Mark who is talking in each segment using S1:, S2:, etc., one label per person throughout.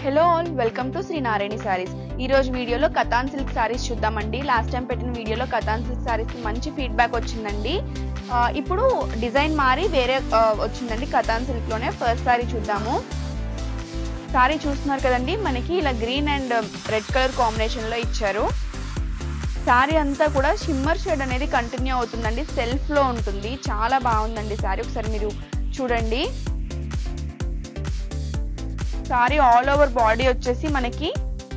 S1: hello all welcome to Shri Narayani sarees ఈ రోజు వీడియోలో కథాన్ సిల్క్ సారీస్ చూద్దామండి లాస్ట్ టైం పెట్టిన వీడియోలో కథాన్ సిల్క్ సారీస్ మంచి ఫీడ్బ్యాక్ వచ్చిందండి ఆ, ఇప్పుడు డిజైన్ మారి వేరే ఆ, వచ్చిందండి కథాన్ సిల్క్ లోనే ఫస్ట్ సారీ చూద్దాము సారీ చూస్తున్నారు కదండి మనకి ఇలా green and red colour combination లో ఇచ్చారు సారీ అంతా కూడా షిమ్మర్ షేడ్ అనేది కంటిన్యూ అవుతుందండి సెల్ఫ్ లో ఉంటుంది చాలా బాగుందండి సారీ ఒకసారి మీరు చూడండి సారీ ఆల్ ఓవర్ బాడీ వచ్చేసి మనకి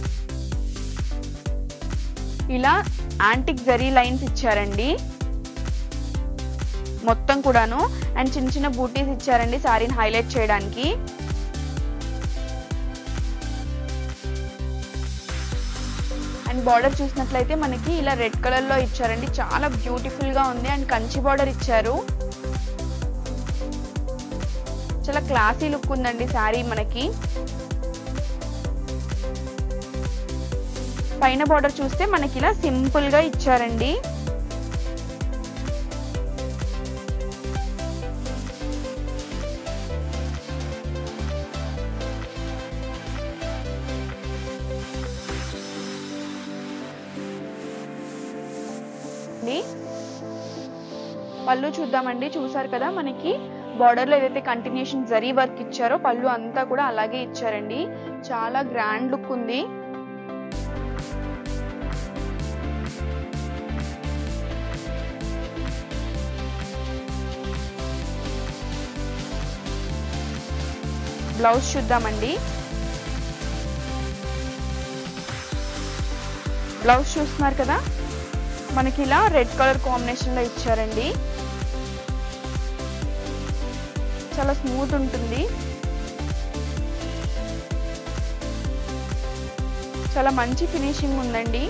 S1: ఇలా యాంటిక్ జరీ లైన్స్ ఇచ్చారండి మొత్తం కూడాను అండ్ చిన్న చిన్న బూటీస్ ఇచ్చారండి సారీని హైలైట్ చేయడానికి అండ్ బార్డర్ చూసినట్లయితే మనకి ఇలా రెడ్ కలర్ లో ఇచ్చారండి చాలా బ్యూటిఫుల్ గా ఉంది అండ్ కంచి బార్డర్ ఇచ్చారు చాలా క్లాసీ లుక్ ఉందండి శారీ మనకి పైన బార్డర్ చూస్తే మనకి ఇలా సింపుల్ గా ఇచ్చారండి పళ్ళు చూద్దామండి చూసారు కదా మనకి బార్డర్ లో ఏదైతే కంటిన్యూషన్ జరీ వర్క్ ఇచ్చారో పళ్ళు అంతా కూడా అలాగే ఇచ్చారండి చాలా గ్రాండ్ లుక్ ఉంది బ్లౌజ్ చూద్దామండి బ్లౌజ్ చూస్తున్నారు కదా మనకి ఇలా రెడ్ కలర్ కాంబినేషన్ లో ఇచ్చారండి చాలా స్మూత్ ఉంటుంది చాలా మంచి ఫినిషింగ్ ఉందండి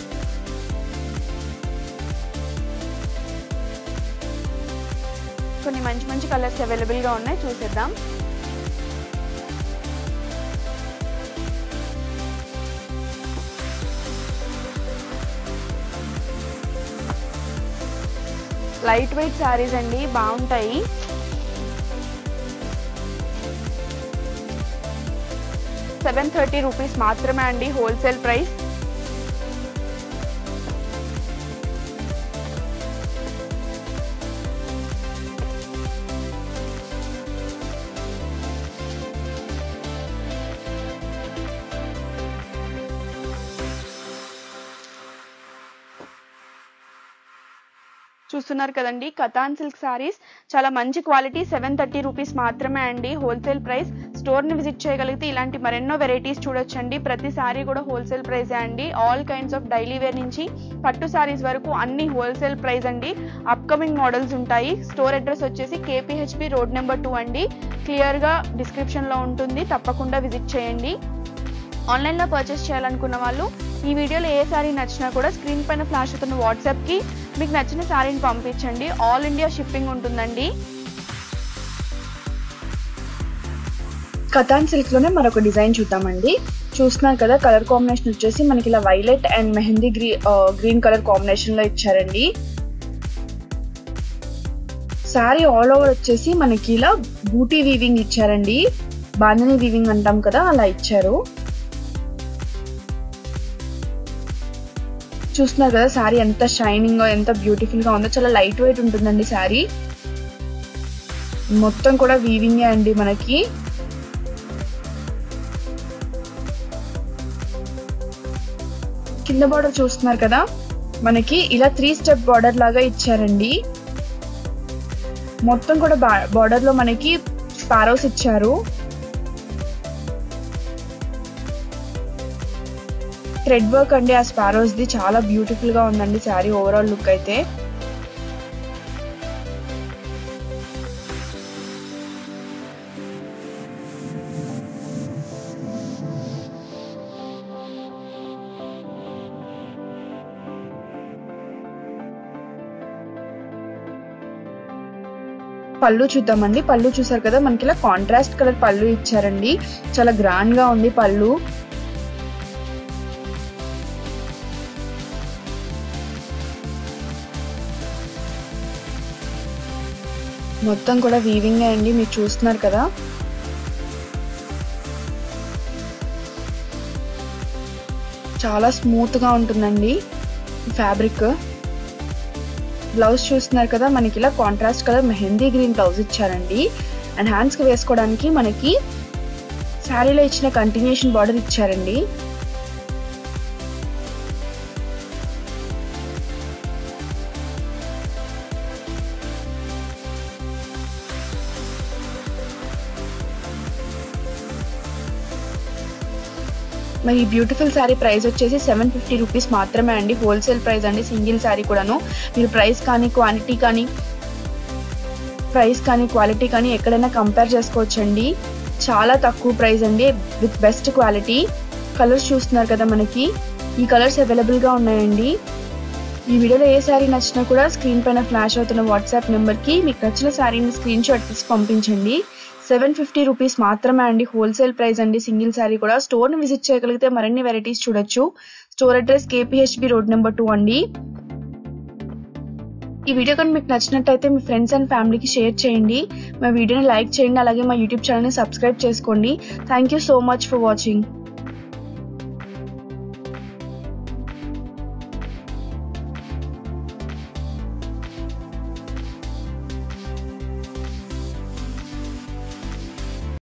S1: కొన్ని మంచి మంచి కలర్స్ అవైలబుల్ గా ఉన్నాయి చూసేద్దాం లైట్ వెయిట్ శారీస్ అండి బాగుంటాయి సెవెన్ థర్టీ రూపీస్ మాత్రమే అండి హోల్సేల్ ప్రైస్ చూస్తున్నారు కదండి కథాన్ సిల్క్ సారీస్ చాలా మంచి క్వాలిటీ సెవెన్ థర్టీ రూపీస్ మాత్రమే అండి హోల్సేల్ ప్రైస్ స్టోర్ని విజిట్ చేయగలిగితే ఇలాంటి మరెన్నో వెరైటీస్ చూడొచ్చండి ప్రతి సారీ కూడా హోల్సేల్ ప్రైజే అండి all kinds of daily wear నుంచి పట్టు సారీస్ వరకు అన్ని హోల్సేల్ ప్రైస్ అండి అప్కమింగ్ మోడల్స్ ఉంటాయి స్టోర్ అడ్రస్ వచ్చేసి కేపీహెచ్బి రోడ్ నెంబర్ టూ అండి క్లియర్గా డిస్క్రిప్షన్లో ఉంటుంది తప్పకుండా విజిట్ చేయండి ఆన్లైన్లో పర్చేస్ చేయాలనుకున్న వాళ్ళు ఈ వీడియోలో ఏ శారీ నచ్చినా కూడా స్క్రీన్ పైన ఫ్లాష్ అవుతున్న వాట్సాప్కి మీకు నచ్చిన శారీని పంపించండి ఆల్ ఇండియా షిప్పింగ్ ఉంటుందండి
S2: కథాన్ సిల్క్ లోనే మరొక డిజైన్ చూద్దామండి చూస్తున్నారు కదా కలర్ కాంబినేషన్ వచ్చేసి మనకి ఇలా violet and mehndi green green colour combination లో ఇచ్చారండి శారీ ఆల్ ఓవర్ వచ్చేసి మనకి ఇలా బూటీ వీవింగ్ ఇచ్చారండి బాంధనీ వీవింగ్ అంటాం కదా అలా ఇచ్చారు చూస్తున్నారు కదా శారీ ఎంత షైనింగ్ ఎంత బ్యూటిఫుల్ గా ఉందో చాలా లైట్ వెయిట్ ఉంటుందండి శారీ మొత్తం కూడా వీవింగే అండి మనకి కింద బార్డర్ చూస్తున్నారు కదా మనకి ఇలా త్రీ స్టెప్ బార్డర్ లాగా ఇచ్చారండి మొత్తం కూడా బార్డర్ లో మనకి స్పారోస్ ఇచ్చారు థ్రెడ్ వర్క్ అండి ఆ స్పారోస్ ది చాలా బ్యూటిఫుల్ గా ఉందండి శారీ ఓవరాల్ లుక్ అయితే పళ్ళు చూద్దామండి పళ్ళు చూసారు కదా మనకి ఇలా కాంట్రాస్ట్ కలర్ పళ్ళు ఇచ్చారండి చాలా గ్రాండ్ గా ఉంది పళ్ళు మొత్తం కూడా వీవింగ్ అండి మీరు చూస్తున్నారు కదా చాలా స్మూత్గా ఉంటుందండి ఫ్యాబ్రిక్ బ్లౌజ్ చూస్తున్నారు కదా మనకి ఇలా contrast colour mehndi green blouse ఇచ్చారండి అండ్ హ్యాండ్స్కి వేసుకోవడానికి మనకి శారీలో ఇచ్చిన కంటిన్యూషన్ బార్డర్ ఇచ్చారండి మరి ఈ బ్యూటిఫుల్ శారీ ప్రైస్ వచ్చేసి సెవెన్ ఫిఫ్టీ రూపీస్ మాత్రమే అండి హోల్సేల్ ప్రైస్ అండి సింగిల్ శారీ కూడాను మీరు ప్రైస్ కానీ క్వాంటిటీ కానీ ప్రైస్ కానీ క్వాలిటీ కానీ ఎక్కడైనా కంపేర్ చేసుకోవచ్చండి చాలా తక్కువ ప్రైస్ అండి విత్ బెస్ట్ క్వాలిటీ కలర్స్ చూస్తున్నారు కదా మనకి ఈ కలర్స్ అవైలబుల్గా ఉన్నాయండి ఈ వీడియోలో ఏ శారీ నచ్చినా కూడా స్క్రీన్ పైన ఫ్లాష్ అవుతున్న వాట్సాప్ నెంబర్కి మీకు నచ్చిన శారీని స్క్రీన్ షాట్ తీసి పంపించండి సెవెన్ ఫిఫ్టీ రూపీస్ మాత్రమే అండి హోల్సేల్ ప్రైస్ అండి సింగిల్ శారీ కూడా స్టోర్ని విజిట్ చేయగలిగితే మరిన్ని వెరైటీస్ చూడొచ్చు store address KPHB road number two అండి ఈ వీడియో కానీ మీకు నచ్చినట్టయితే మీ ఫ్రెండ్స్ అండ్ ఫ్యామిలీకి షేర్ చేయండి మా వీడియోని లైక్ చేయండి అలాగే మా యూట్యూబ్ ఛానల్ని సబ్స్క్రైబ్ చేసుకోండి thank you so much for watching